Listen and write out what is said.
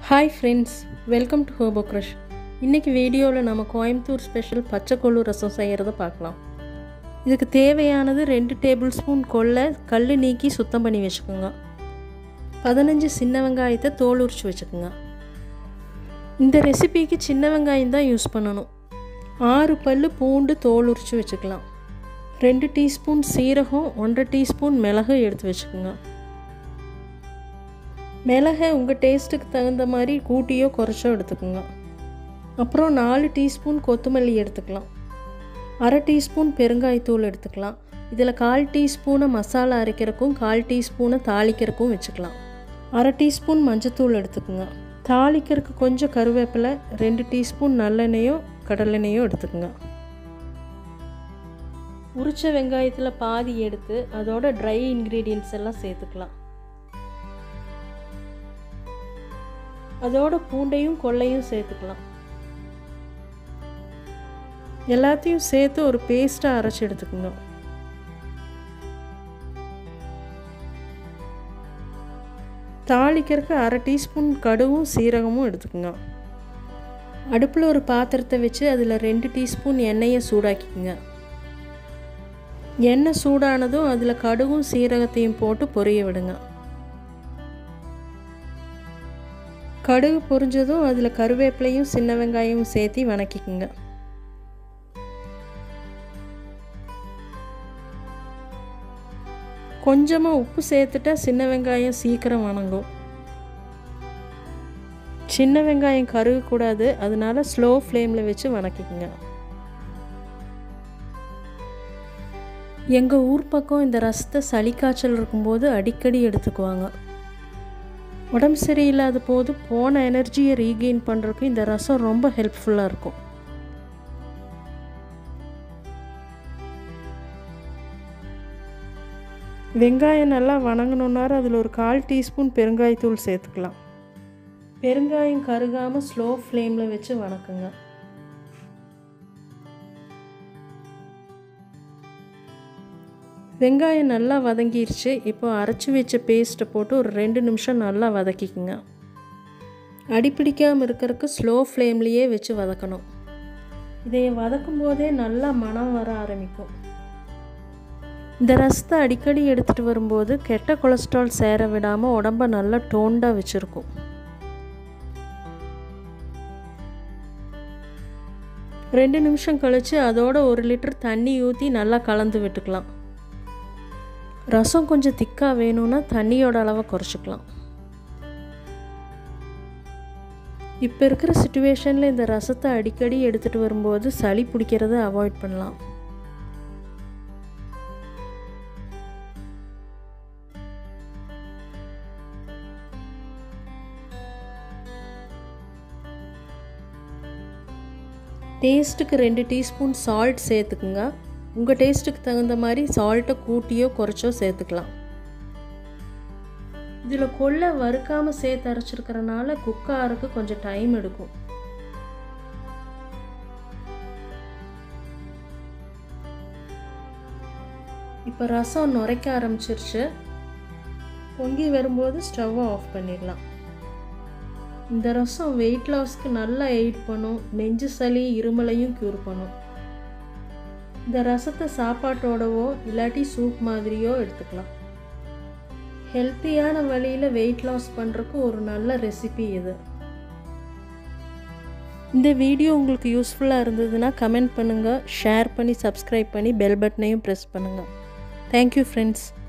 hi friends welcome to hobo crush இன்றைக்கி வீடியோவில் நம்ம கோயம்புத்தூர் ஸ்பெஷல் பச்சைக்கொள்ளு ரசம் செய்கிறத பார்க்கலாம் இதுக்கு தேவையானது ரெண்டு டேபிள் ஸ்பூன் கொல்லை கல் நீக்கி சுத்தம் பண்ணி வச்சுக்கோங்க பதினஞ்சு சின்ன வெங்காயத்தை தோல் உரிச்சு வச்சுக்கோங்க இந்த ரெசிபிக்கு சின்ன வெங்காயம் தான் யூஸ் பண்ணணும் ஆறு பல் பூண்டு தோல் உரிச்சு வச்சுக்கலாம் ரெண்டு டீஸ்பூன் சீரகம் ஒன்றரை டீஸ்பூன் மிளகு எடுத்து வச்சுக்கோங்க மிளகை உங்கள் டேஸ்ட்டுக்கு தகுந்த மாதிரி கூட்டியோ குறைச்சோ எடுத்துக்கோங்க அப்புறம் நாலு டீஸ்பூன் கொத்தமல்லி எடுத்துக்கலாம் அரை டீஸ்பூன் பெருங்காயத்தூள் எடுத்துக்கலாம் இதில் கால் டீஸ்பூனை மசாலா அரைக்கிறக்கும் கால் டீஸ்பூனை தாளிக்கிறக்கும் வச்சுக்கலாம் அரை டீஸ்பூன் மஞ்சத்தூள் எடுத்துக்கோங்க தாளிக்கிறதுக்கு கொஞ்சம் கருவேப்பிலை ரெண்டு டீஸ்பூன் நல்லெண்ணெயோ கடலெண்ணெயோ எடுத்துக்கோங்க உரிச்ச வெங்காயத்தில் பாதி எடுத்து அதோட ட்ரை இன்க்ரீடியன்ட்ஸ் எல்லாம் சேர்த்துக்கலாம் அதோட பூண்டையும் கொள்ளையும் சேர்த்துக்கலாம் எல்லாத்தையும் சேர்த்து ஒரு பேஸ்ட்டாக அரைச்சி எடுத்துக்கோங்க தாளிக்கிறதுக்கு அரை டீஸ்பூன் கடுவும் சீரகமும் எடுத்துக்கோங்க அடுப்பில் ஒரு பாத்திரத்தை வச்சு அதில் ரெண்டு டீஸ்பூன் எண்ணெயை சூடாக்கிக்கோங்க எண்ணெய் சூடானதும் அதில் கடுகும் சீரகத்தையும் போட்டு பொரிய விடுங்க கடுகு பொரிஞ்சதும் அதில் கருவேப்பிலையும் சின்ன வெங்காயமும் சேர்த்து வணக்கிக்குங்க கொஞ்சமாக உப்பு சேர்த்துட்டா சின்ன வெங்காயம் சீக்கிரம் வணங்கும் சின்ன வெங்காயம் கருகக்கூடாது அதனால ஸ்லோ ஃப்ளேமில் வச்சு வணக்கிக்குங்க எங்கள் ஊர் பக்கம் இந்த ரசத்தை சளி காய்ச்சல் இருக்கும்போது அடிக்கடி எடுத்துக்குவாங்க உடம்பு சரியில்லாத போது போன எனர்ஜியை ரீகெயின் பண்ணுறதுக்கு இந்த ரசம் ரொம்ப ஹெல்ப்ஃபுல்லாக இருக்கும் வெங்காயம் நல்லா வணங்கணுன்னாரு அதில் ஒரு கால் டீஸ்பூன் பெருங்காயத்தூள் சேர்த்துக்கலாம் பெருங்காயம் கருகாமல் ஸ்லோ ஃப்ளேமில் வச்சு வணக்குங்க வெங்காயம் நல்லா வதங்கிருச்சு இப்போ அரைச்சி வச்ச பேஸ்ட்டை போட்டு ஒரு ரெண்டு நிமிஷம் நல்லா வதக்கிக்குங்க அடிப்பிடிக்காமல் இருக்கிறதுக்கு ஸ்லோ ஃப்ளேம்லேயே வச்சு வதக்கணும் இதை வதக்கும் போதே நல்லா மனம் வர ஆரம்பிக்கும் இந்த ரசத்தை அடிக்கடி எடுத்துகிட்டு வரும்போது கெட்ட கொலஸ்ட்ரால் சேர விடாமல் உடம்ப நல்லா டோண்டாக வச்சுருக்கும் ரெண்டு நிமிஷம் கழித்து அதோட ஒரு லிட்டர் தண்ணி ஊற்றி நல்லா கலந்து விட்டுக்கலாம் ரசம் கொஞ்சம் திக்காக வேணும்னா தண்ணியோட அளவை குறைச்சிக்கலாம் இப்போ இருக்கிற சுச்சுவேஷனில் இந்த ரசத்தை அடிக்கடி எடுத்துகிட்டு வரும்போது சளி பிடிக்கிறத அவாய்ட் பண்ணலாம் டேஸ்ட்டுக்கு ரெண்டு டீஸ்பூன் சால்ட் சேர்த்துக்குங்க உங்கள் டேஸ்ட்டுக்கு தகுந்த மாதிரி சால்ட்டை கூட்டியோ குறைச்சோ சேர்த்துக்கலாம் இதில் கொள்ளை வறுக்காமல் சேர்த்து அரைச்சிருக்கிறனால குக் ஆகிறதுக்கு கொஞ்சம் டைம் எடுக்கும் இப்போ ரசம் நுரைக்க ஆரம்பிச்சிருச்சு பொங்கி வரும்போது ஸ்டவ்வை ஆஃப் பண்ணிடலாம் இந்த ரசம் வெயிட் லாஸ்க்கு நல்லா எயிட் பண்ணும் நெஞ்சு சளி இருமலையும் க்யூர் பண்ணும் இந்த ரசத்தை சாப்பாட்டோடவோ இல்லாட்டி சூப் மாதிரியோ எடுத்துக்கலாம் ஹெல்த்தியான வழியில் வெயிட் லாஸ் பண்ணுறக்கு ஒரு நல்ல ரெசிபி இது இந்த வீடியோ உங்களுக்கு யூஸ்ஃபுல்லாக இருந்ததுன்னா கமெண்ட் பண்ணுங்கள் ஷேர் பண்ணி சப்ஸ்கிரைப் பண்ணி பெல் பட்டனையும் ப்ரெஸ் பண்ணுங்கள் தேங்க்யூ ஃப்ரெண்ட்ஸ்